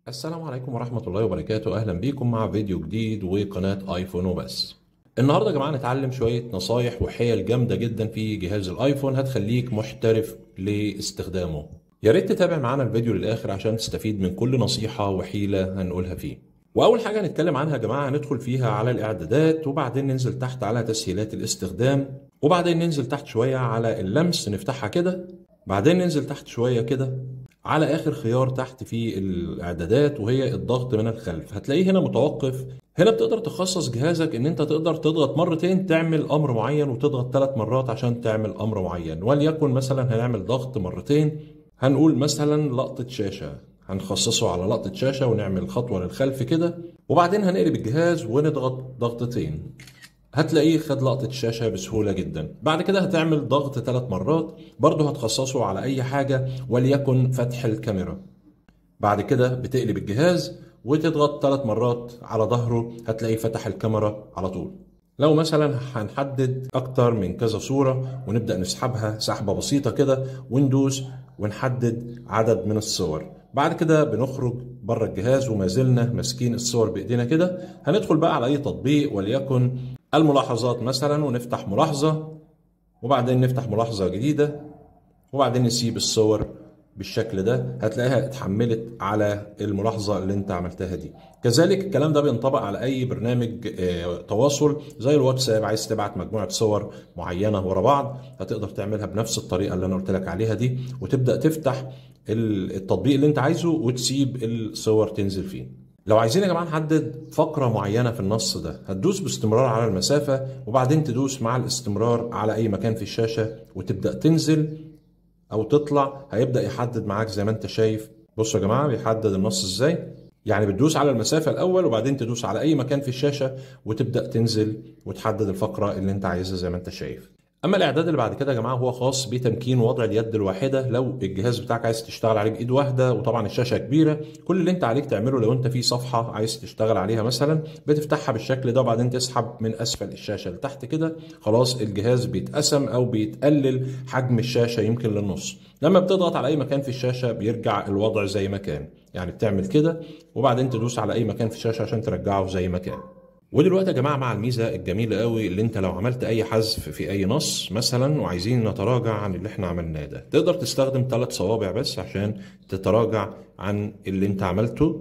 السلام عليكم ورحمة الله وبركاته أهلا بيكم مع فيديو جديد وقناة آيفون وبس النهاردة يا جماعة نتعلم شوية نصايح وحيل جامدة جدا في جهاز الآيفون هتخليك محترف لاستخدامه يا ريت تتابع معانا الفيديو للآخر عشان تستفيد من كل نصيحة وحيلة هنقولها فيه وأول حاجة هنتكلم عنها يا جماعة هندخل فيها على الإعدادات وبعدين ننزل تحت على تسهيلات الاستخدام وبعدين ننزل تحت شوية على اللمس نفتحها كده بعدين ننزل تحت شوية كده على اخر خيار تحت في الاعدادات وهي الضغط من الخلف هتلاقيه هنا متوقف هنا بتقدر تخصص جهازك ان انت تقدر تضغط مرتين تعمل امر معين وتضغط ثلاث مرات عشان تعمل امر معين وليكن مثلا هنعمل ضغط مرتين هنقول مثلا لقطة شاشة هنخصصه على لقطة شاشة ونعمل خطوة للخلف كده وبعدين هنقلب الجهاز ونضغط ضغطتين هتلاقيه خد لقطة الشاشة بسهولة جدا بعد كده هتعمل ضغط ثلاث مرات برضه هتخصصه على أي حاجة وليكن فتح الكاميرا بعد كده بتقلب الجهاز وتضغط ثلاث مرات على ظهره هتلاقيه فتح الكاميرا على طول لو مثلا هنحدد أكتر من كذا صورة ونبدأ نسحبها سحبة بسيطة كده وندوس ونحدد عدد من الصور بعد كده بنخرج بره الجهاز وما زلنا ماسكين الصور بايدينا كده هندخل بقى على اي تطبيق وليكن الملاحظات مثلا ونفتح ملاحظة وبعدين نفتح ملاحظة جديدة وبعدين نسيب الصور بالشكل ده هتلاقيها اتحملت على الملاحظة اللي انت عملتها دي كذلك الكلام ده بينطبق على اي برنامج اه تواصل زي الواتساب عايز تبعت مجموعة صور معينة ورا بعض هتقدر تعملها بنفس الطريقة اللي انا قلت لك عليها دي وتبدأ تفتح التطبيق اللي انت عايزه وتسيب الصور تنزل فيه لو عايزين يا جماعه نحدد فقره معينه في النص ده هتدوس باستمرار على المسافه وبعدين تدوس مع الاستمرار على اي مكان في الشاشه وتبدا تنزل او تطلع هيبدا يحدد معاك زي ما انت شايف بصوا يا جماعه بيحدد النص ازاي يعني بتدوس على المسافة الأول وبعدين تدوس على أي مكان في الشاشة وتبدأ تنزل وتحدد الفقرة اللي أنت عايزها زي ما أنت شايف. اما الاعداد اللي بعد كده يا جماعه هو خاص بتمكين وضع اليد الواحده لو الجهاز بتاعك عايز تشتغل عليه بايد واحده وطبعا الشاشه كبيره كل اللي انت عليك تعمله لو انت في صفحه عايز تشتغل عليها مثلا بتفتحها بالشكل ده وبعدين تسحب من اسفل الشاشه لتحت كده خلاص الجهاز بيتقسم او بيتقلل حجم الشاشه يمكن للنص لما بتضغط على اي مكان في الشاشه بيرجع الوضع زي ما كان يعني بتعمل كده وبعدين تدوس على اي مكان في الشاشه عشان ترجعه زي ما كان ودلوقتي يا جماعه مع الميزه الجميله قوي اللي انت لو عملت اي حذف في اي نص مثلا وعايزين نتراجع عن اللي احنا عملناه ده تقدر تستخدم ثلاث صوابع بس عشان تتراجع عن اللي انت عملته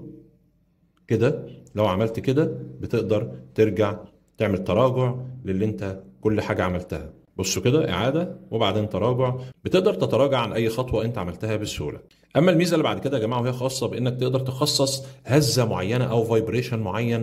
كده لو عملت كده بتقدر ترجع تعمل تراجع للي انت كل حاجه عملتها بصوا كده اعاده وبعدين تراجع بتقدر تتراجع عن اي خطوه انت عملتها بسهوله اما الميزه اللي بعد كده يا جماعه وهي خاصه بانك تقدر تخصص هزه معينه او فايبريشن معين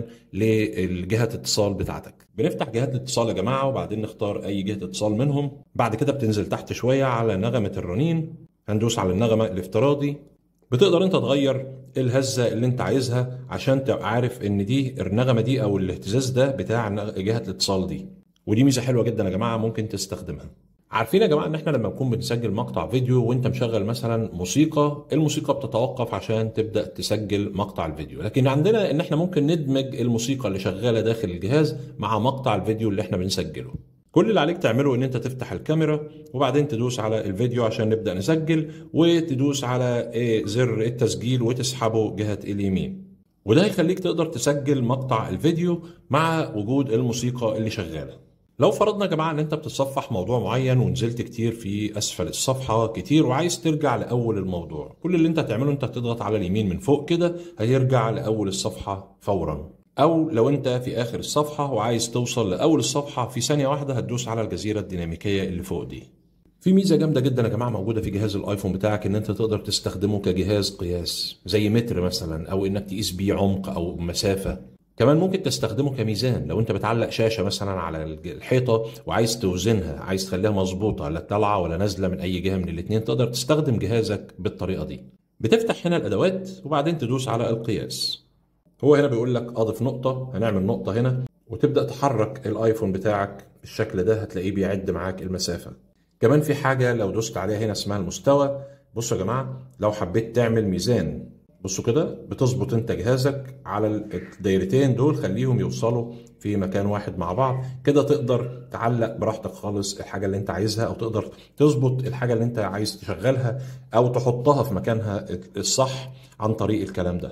لجهه الاتصال بتاعتك بنفتح جهات الاتصال يا جماعه وبعدين نختار اي جهه اتصال منهم بعد كده بتنزل تحت شويه على نغمه الرنين هندوس على النغمه الافتراضي بتقدر انت تغير الهزه اللي انت عايزها عشان تبقى عارف ان دي النغمه دي او الاهتزاز ده بتاع جهه الاتصال دي ودي ميزه حلوه جدا يا جماعه ممكن تستخدمها عارفين يا جماعه ان احنا لما نكون بنسجل مقطع فيديو وانت مشغل مثلا موسيقى الموسيقى بتتوقف عشان تبدا تسجل مقطع الفيديو لكن عندنا ان احنا ممكن ندمج الموسيقى اللي شغاله داخل الجهاز مع مقطع الفيديو اللي احنا بنسجله كل اللي عليك تعمله ان انت تفتح الكاميرا وبعدين تدوس على الفيديو عشان نبدا نسجل وتدوس على زر التسجيل وتسحبه جهه اليمين وده هيخليك تقدر تسجل مقطع الفيديو مع وجود الموسيقى اللي شغاله لو فرضنا يا جماعه ان انت بتتصفح موضوع معين ونزلت كتير في اسفل الصفحه كتير وعايز ترجع لاول الموضوع كل اللي انت هتعمله انت هتضغط على اليمين من فوق كده هيرجع لاول الصفحه فورا او لو انت في اخر الصفحه وعايز توصل لاول الصفحه في ثانيه واحده هتدوس على الجزيره الديناميكيه اللي فوق دي في ميزه جامده جدا يا جماعه موجوده في جهاز الايفون بتاعك ان انت تقدر تستخدمه كجهاز قياس زي متر مثلا او انك تقيس بيه عمق او مسافه كمان ممكن تستخدمه كميزان لو انت بتعلق شاشه مثلا على الحيطه وعايز توزنها عايز تخليها مظبوطه لا طالعه ولا نازله من اي جهه من الاثنين تقدر تستخدم جهازك بالطريقه دي بتفتح هنا الادوات وبعدين تدوس على القياس هو هنا بيقول لك اضف نقطه هنعمل نقطه هنا وتبدا تحرك الايفون بتاعك بالشكل ده هتلاقيه بيعد معاك المسافه كمان في حاجه لو دوست عليها هنا اسمها المستوى بصوا يا جماعه لو حبيت تعمل ميزان بصوا كده بتظبط انت جهازك على الدايرتين دول خليهم يوصلوا في مكان واحد مع بعض كده تقدر تعلق براحتك خالص الحاجه اللي انت عايزها او تقدر تظبط الحاجه اللي انت عايز تشغلها او تحطها في مكانها الصح عن طريق الكلام ده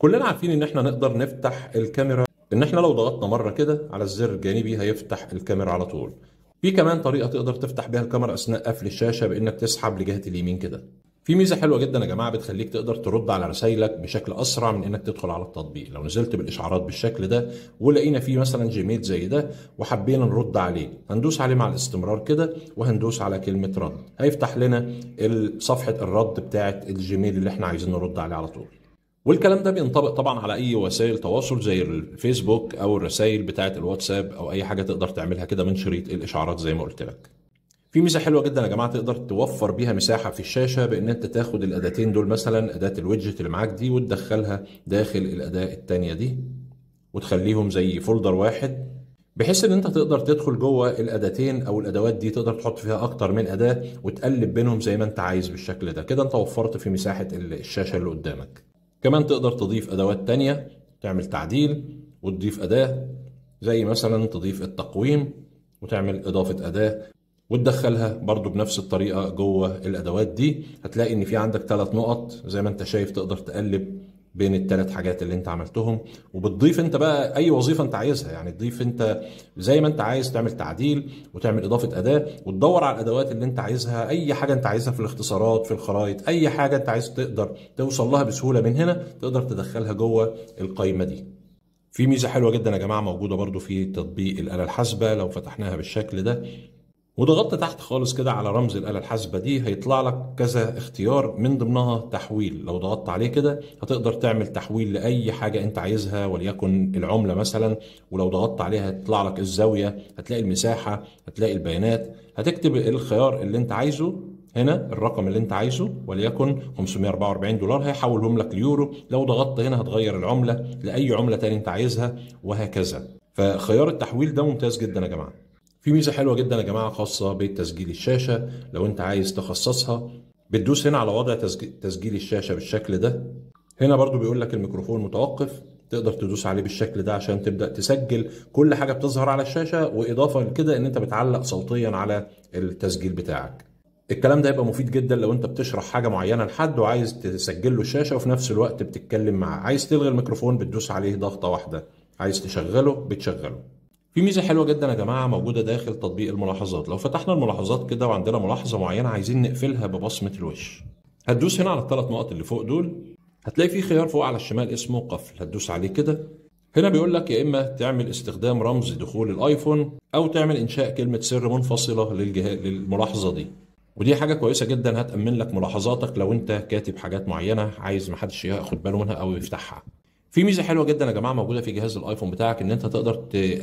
كلنا عارفين ان احنا نقدر نفتح الكاميرا ان احنا لو ضغطنا مره كده على الزر الجانبي هيفتح الكاميرا على طول في كمان طريقه تقدر تفتح بيها الكاميرا اثناء قفل الشاشه بانك تسحب لجهه اليمين كده في ميزه حلوه جدا يا جماعه بتخليك تقدر ترد على رسائلك بشكل اسرع من انك تدخل على التطبيق لو نزلت بالاشعارات بالشكل ده ولقينا فيه مثلا جيميل زي ده وحبينا نرد عليه هندوس عليه مع الاستمرار كده وهندوس على كلمه رد هيفتح لنا صفحه الرد بتاعه الجيميل اللي احنا عايزين نرد عليه على طول والكلام ده بينطبق طبعا على اي وسائل تواصل زي الفيسبوك او الرسائل بتاعه الواتساب او اي حاجه تقدر تعملها كده من شريط الاشعارات زي ما قلت لك في ميزه حلوه جدا يا جماعه تقدر توفر بيها مساحه في الشاشه بان انت تاخد الاداتين دول مثلا اداه الويدجت اللي معاك دي وتدخلها داخل الاداه الثانيه دي وتخليهم زي فولدر واحد بحيث ان انت تقدر تدخل جوه الاداتين او الادوات دي تقدر تحط فيها اكتر من اداه وتقلب بينهم زي ما انت عايز بالشكل ده كده انت وفرت في مساحه الشاشه اللي قدامك كمان تقدر تضيف ادوات تانية تعمل تعديل وتضيف اداه زي مثلا تضيف التقويم وتعمل اضافه اداه وتدخلها برضو بنفس الطريقة جوه الأدوات دي هتلاقي إن في عندك ثلاث نقط زي ما أنت شايف تقدر تقلب بين الثلاث حاجات اللي انت عملتهم وبتضيف انت بقى اي وظيفه انت عايزها يعني تضيف انت زي ما انت عايز تعمل تعديل وتعمل اضافه اداه وتدور على الادوات اللي انت عايزها اي حاجه انت عايزها في الاختصارات في الخرائط اي حاجه انت عايز تقدر توصل لها بسهوله من هنا تقدر تدخلها جوه القائمه دي في ميزه حلوه جدا يا جماعه موجوده برضو في تطبيق الاله الحاسبه لو فتحناها بالشكل ده وضغطت تحت خالص كده على رمز الآلة الحاسبة دي هيطلع لك كذا اختيار من ضمنها تحويل لو ضغطت عليه كده هتقدر تعمل تحويل لأي حاجة أنت عايزها وليكن العملة مثلا ولو ضغطت عليها هيطلع لك الزاوية هتلاقي المساحة هتلاقي البيانات هتكتب الخيار اللي أنت عايزه هنا الرقم اللي انت عايزه وليكن 544 دولار هيحولهم لك ليورو لو ضغطت هنا هتغير العملة لأي عملة تاني انت عايزها وهكذا فخيار التحويل ده ممتاز جدا يا جماعه في ميزه حلوه جدا يا جماعه خاصه بتسجيل الشاشه لو انت عايز تخصصها بتدوس هنا على وضع تسجيل الشاشه بالشكل ده هنا برضو بيقول لك الميكروفون متوقف تقدر تدوس عليه بالشكل ده عشان تبدا تسجل كل حاجه بتظهر على الشاشه واضافه لكده ان انت بتعلق صوتيا على التسجيل بتاعك الكلام ده هيبقى مفيد جدا لو انت بتشرح حاجه معينه لحد وعايز تسجل له الشاشه وفي نفس الوقت بتتكلم معاه عايز تلغي الميكروفون بتدوس عليه ضغطه واحده عايز تشغله بتشغله في ميزه حلوه جدا يا جماعه موجوده داخل تطبيق الملاحظات لو فتحنا الملاحظات كده وعندنا ملاحظه معينه عايزين نقفلها ببصمه الوش هتدوس هنا على الثلاث نقط اللي فوق دول هتلاقي في خيار فوق على الشمال اسمه قفل هتدوس عليه كده هنا بيقول لك يا اما تعمل استخدام رمز دخول الايفون او تعمل انشاء كلمه سر منفصله للجهاز للملاحظه دي ودي حاجه كويسه جدا هتامن لك ملاحظاتك لو انت كاتب حاجات معينه عايز محدش ياخد باله منها او يفتحها في ميزه حلوه جدا يا جماعه موجوده في جهاز الايفون بتاعك ان انت تقدر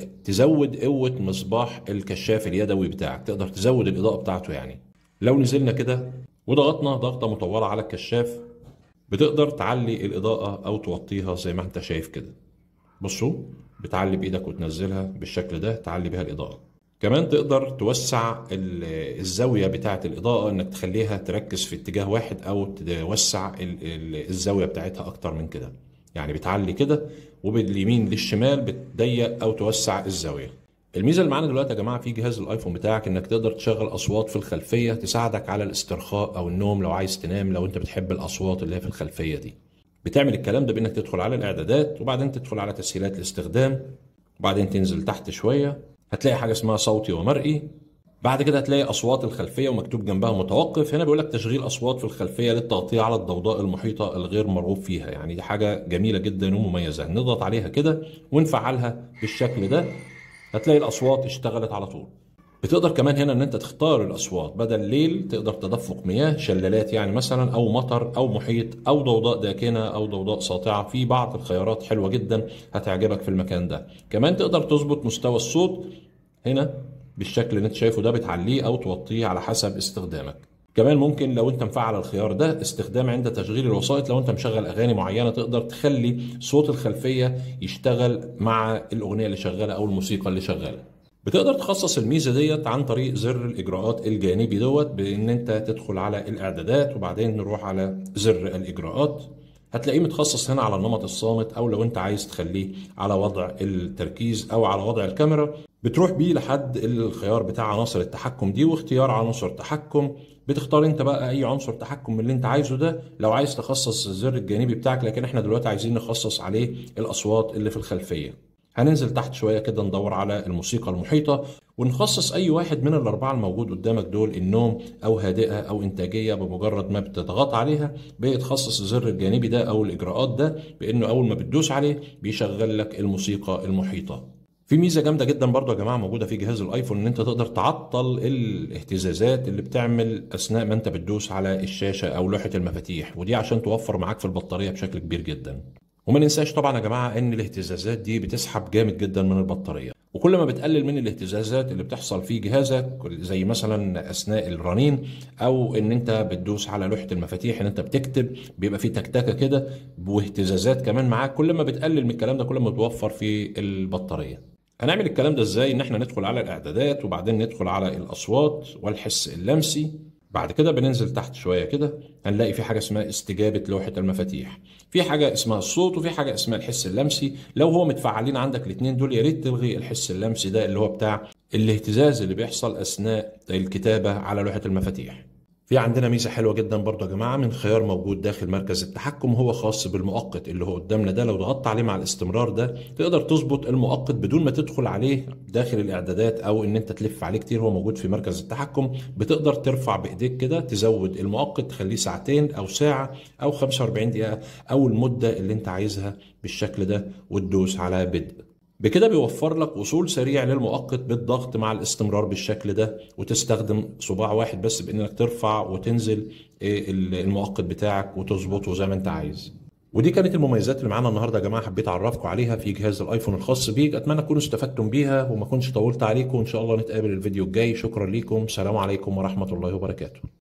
تزود قوه مصباح الكشاف اليدوي بتاعك تقدر تزود الاضاءه بتاعته يعني لو نزلنا كده وضغطنا ضغطه مطوله على الكشاف بتقدر تعلي الاضاءه او توطيها زي ما انت شايف كده بصوا بتعلي بايدك وتنزلها بالشكل ده تعلي بها الاضاءه كمان تقدر توسع الزاويه بتاعه الاضاءه انك تخليها تركز في اتجاه واحد او توسع الزاويه بتاعتها اكتر من كده يعني بتعلي كده وباليمين للشمال بتضيق او توسع الزاويه الميزه اللي معانا دلوقتي يا جماعه في جهاز الايفون بتاعك انك تقدر تشغل اصوات في الخلفيه تساعدك على الاسترخاء او النوم لو عايز تنام لو انت بتحب الاصوات اللي هي في الخلفيه دي بتعمل الكلام ده بانك تدخل على الاعدادات وبعدين تدخل على تسهيلات الاستخدام وبعدين تنزل تحت شويه هتلاقي حاجه اسمها صوتي ومرئي بعد كده هتلاقي اصوات الخلفيه ومكتوب جنبها متوقف هنا بيقول لك تشغيل اصوات في الخلفيه للتغطيه على الضوضاء المحيطه الغير مرغوب فيها يعني دي حاجه جميله جدا ومميزه نضغط عليها كده ونفعلها بالشكل ده هتلاقي الاصوات اشتغلت على طول بتقدر كمان هنا ان انت تختار الاصوات بدل ليل تقدر تدفق مياه شلالات يعني مثلا او مطر او محيط او ضوضاء داكنه او ضوضاء ساطعه في بعض الخيارات حلوه جدا هتعجبك في المكان ده كمان تقدر تظبط مستوى الصوت هنا بالشكل اللي انت شايفه ده بتعليه او توطيه على حسب استخدامك كمان ممكن لو انت مفعل الخيار ده استخدام عند تشغيل الوسائط لو انت مشغل اغاني معينه تقدر تخلي صوت الخلفيه يشتغل مع الاغنيه اللي شغاله او الموسيقى اللي شغاله بتقدر تخصص الميزه ديت عن طريق زر الاجراءات الجانبي دوت بان انت تدخل على الاعدادات وبعدين نروح على زر الاجراءات هتلاقيه متخصص هنا على النمط الصامت او لو انت عايز تخليه على وضع التركيز او على وضع الكاميرا بتروح بيه لحد الخيار بتاع عناصر التحكم دي واختيار عنصر تحكم بتختار انت بقى اي عنصر تحكم من اللي انت عايزه ده لو عايز تخصص الزر الجانبي بتاعك لكن احنا دلوقتي عايزين نخصص عليه الاصوات اللي في الخلفيه هننزل تحت شويه كده ندور على الموسيقى المحيطه ونخصص اي واحد من الاربعه الموجود قدامك دول النوم او هادئه او انتاجيه بمجرد ما بتضغط عليها بيتخصص الزر الجانبي ده او الاجراءات ده بانه اول ما بتدوس عليه بيشغل لك الموسيقى المحيطه في ميزه جامده جدا برضو يا جماعه موجوده في جهاز الايفون ان انت تقدر تعطل الاهتزازات اللي بتعمل اثناء ما انت بتدوس على الشاشه او لوحه المفاتيح ودي عشان توفر معاك في البطاريه بشكل كبير جدا وما ننساش طبعا يا جماعه ان الاهتزازات دي بتسحب جامد جدا من البطاريه وكل ما بتقلل من الاهتزازات اللي بتحصل في جهازك زي مثلا اثناء الرنين او ان انت بتدوس على لوحه المفاتيح ان انت بتكتب بيبقى في تكتكه كده واهتزازات كمان معاك كل ما بتقلل من الكلام ده كل ما بتوفر في البطاريه هنعمل الكلام ده ازاي ان احنا ندخل على الاعدادات وبعدين ندخل على الاصوات والحس اللمسي بعد كده بننزل تحت شويه كده هنلاقي في حاجه اسمها استجابه لوحه المفاتيح في حاجه اسمها الصوت وفي حاجه اسمها الحس اللمسي لو هو متفعلين عندك الاثنين دول يا ريت تلغي الحس اللمسي ده اللي هو بتاع الاهتزاز اللي بيحصل اثناء الكتابه على لوحه المفاتيح في عندنا ميزه حلوه جدا برضو يا جماعه من خيار موجود داخل مركز التحكم هو خاص بالمؤقت اللي هو قدامنا ده لو ضغطت عليه مع الاستمرار ده تقدر تظبط المؤقت بدون ما تدخل عليه داخل الاعدادات او ان انت تلف عليه كتير هو موجود في مركز التحكم بتقدر ترفع بايديك كده تزود المؤقت تخليه ساعتين او ساعه او 45 دقيقه او المده اللي انت عايزها بالشكل ده وتدوس على بدء بكده بيوفر لك وصول سريع للمؤقت بالضغط مع الاستمرار بالشكل ده وتستخدم صباع واحد بس بانك ترفع وتنزل المؤقت بتاعك وتظبطه زي ما انت عايز ودي كانت المميزات اللي معانا النهارده يا جماعه حبيت اعرفكم عليها في جهاز الايفون الخاص بيك اتمنى تكونوا استفدتم بيها وما كنتش طولت عليكم ان شاء الله نتقابل الفيديو الجاي شكرا ليكم سلام عليكم ورحمه الله وبركاته